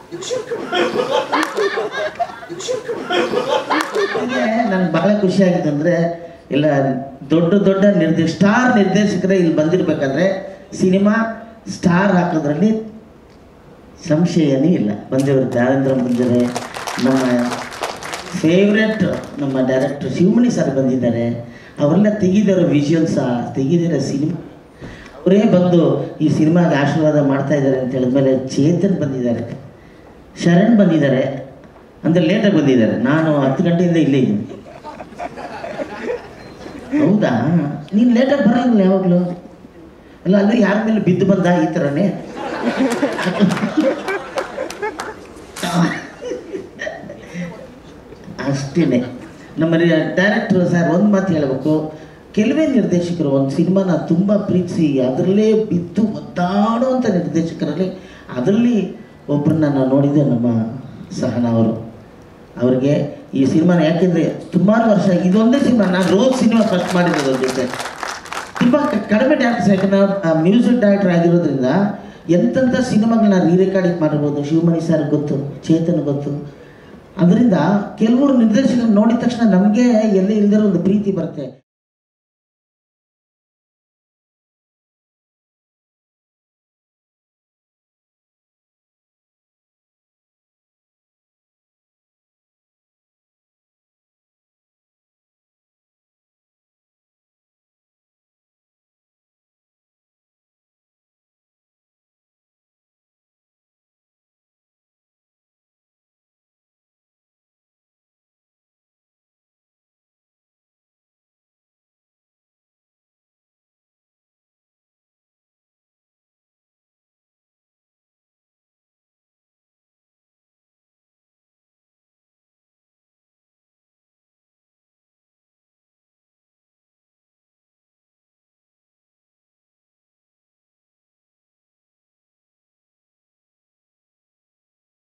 ಹೀಗೆ ನನ್ಗೆ ಬಹಳ ಖುಷಿ ಆಗಿದೆ ಅಂದರೆ ಎಲ್ಲ ದೊಡ್ಡ ದೊಡ್ಡ ನಿರ್ದೇಶ ಸ್ಟಾರ್ ನಿರ್ದೇಶಕರೇ ಇಲ್ಲಿ ಬಂದಿರಬೇಕಾದ್ರೆ ಸಿನಿಮಾ ಸ್ಟಾರ್ ಹಾಕೋದ್ರಲ್ಲಿ ಸಂಶಯನೇ ಇಲ್ಲ ಬಂದಿವರು ದಾರೇಂದ್ರ ಬಂದಿದ್ದಾರೆ ನಮ್ಮ ಫೇವ್ರೆಟ್ ನಮ್ಮ ಡೈರೆಕ್ಟರ್ ಶಿವಮಣಿ ಸರ್ ಬಂದಿದ್ದಾರೆ ಅವರೆಲ್ಲ ತೆಗಿದಾರೋ ವಿಜುವಲ್ಸ ತೆಗಿದಿರೋ ಸಿನಿಮಾ ಅವರೇ ಬಂದು ಈ ಸಿನಿಮಾಗೆ ಆಶೀರ್ವಾದ ಮಾಡ್ತಾ ಇದ್ದಾರೆ ಅಂತ ಹೇಳಿದ್ಮೇಲೆ ಚೇತನ್ ಬಂದಿದ್ದಾರೆ ಶರಣ್ ಬಂದಿದ್ದಾರೆ ಅಂದರೆ ಲೇಟಾಗಿ ಬಂದಿದ್ದಾರೆ ನಾನು ಹತ್ತು ಗಂಟೆಯಿಂದ ಇಲ್ಲೇ ಇದ್ದೀನಿ ಹೌದಾ ನೀನು ಲೇಟಾಗಿ ಬರೋಂಗಿಲ್ಲ ಯಾವಾಗಲೂ ಅಲ್ಲ ಅಲ್ಲಿ ಯಾರ ಮೇಲೆ ಬಿದ್ದು ಬಂದ ಈ ಥರನೇ ಅಷ್ಟೇನೆ ನಮ್ಮ ಡೈರೆಕ್ಟರ್ ಸರ್ ಒಂದು ಮಾತು ಹೇಳಬೇಕು ಕೆಲವೇ ನಿರ್ದೇಶಕರು ಒಂದು ಸಿನಿಮಾನ ತುಂಬ ಪ್ರೀತಿಸಿ ಅದರಲ್ಲೇ ಬಿದ್ದು ಒದ್ದಾಡುವಂಥ ನಿರ್ದೇಶಕರಲ್ಲಿ ಅದರಲ್ಲಿ ಒಬ್ಬರನ್ನ ನಾನು ನೋಡಿದ್ದೆ ನಮ್ಮ ಸಹನ ಅವರು ಅವ್ರಿಗೆ ಈ ಸಿನಿಮಾನ ಯಾಕೆಂದರೆ ಸುಮಾರು ವರ್ಷ ಇದೊಂದೇ ಸಿನಿಮಾ ನಾನು ರೋಜ್ ಸಿನಿಮಾ ಫಸ್ಟ್ ಮಾಡಿರೋದು ಅವ್ರ ಜೊತೆ ತುಂಬ ಕ- ಕಡಿಮೆ ಡೈರೆಕ್ಟರ್ಸ್ ಯಾಕಂದ್ರೆ ಮ್ಯೂಸಿಕ್ ಡೈರೆಕ್ಟರ್ ಆಗಿರೋದ್ರಿಂದ ಎಂತೆಂಥ ಸಿನಿಮಾಗಳನ್ನ ರೀ ರೆಕಾರ್ಡಿಂಗ್ ಮಾಡಿರ್ಬೋದು ಶಿವಮಣಿ ಸರ್ ಗೊತ್ತು ಚೇತನ್ ಗೊತ್ತು ಅದರಿಂದ ಕೆಲವರು ನಿರ್ದೇಶಕರು ನೋಡಿದ ತಕ್ಷಣ ನಮಗೆ ಎಲ್ಲೇ ಇಲ್ದಿರೋ ಒಂದು ಪ್ರೀತಿ ಬರುತ್ತೆ